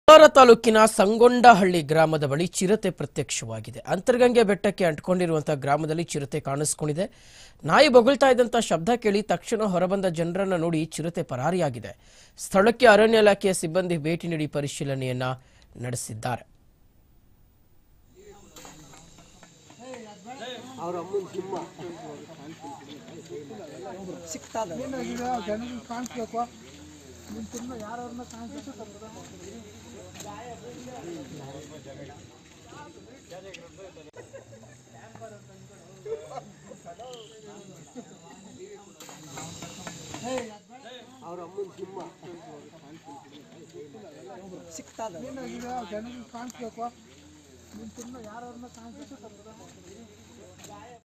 ಕೋಲಾರ ತಾಲೂಕಿನ ಸಂಗೊಂಡಹಳ್ಳಿ ಗ್ರಾಮದ ಬಳಿ ಚಿರತೆ ಪ್ರತ್ಯಕ್ಷವಾಗಿದೆ ಅಂತರ್ಗಂಗೆ ಬೆಟ್ಟಕ್ಕೆ ಅಂಟ್ಕೊಂಡಿರುವಂತಹ ಗ್ರಾಮದಲ್ಲಿ ಚಿರತೆ ಕಾಣಿಸ್ಕೊಂಡಿದೆ ನಾಯಿ ಬೊಗಳ್ತಾ ಇದ್ದಂತ ಶಬ್ದ ಕೇಳಿ ತಕ್ಷಣ ಹೊರಬಂದ ಜನರನ್ನ ನೋಡಿ ಚಿರತೆ ಪರಾರಿಯಾಗಿದೆ ಸ್ಥಳಕ್ಕೆ ಅರಣ್ಯ ಇಲಾಖೆಯ ಸಿಬ್ಬಂದಿ ಭೇಟಿ ನೀಡಿ ಪರಿಶೀಲನೆಯನ್ನ ನಡೆಸಿದ್ದಾರೆ ಜನರಿಗೆ ಕಾಣಿಸ್ಬೇಕು ನಿಮ್ ತುಂಬ ಯಾರನ್ನ ಕಾಣಿಸ್ಬೇಕು ಜನರಿಗೆ ಕಾಣಿಸ್ಬೇಕು ನಿಮ್ ತುಂಬ ಯಾರನ್ನ ಕಾಣಿಸ್ಬೇಕು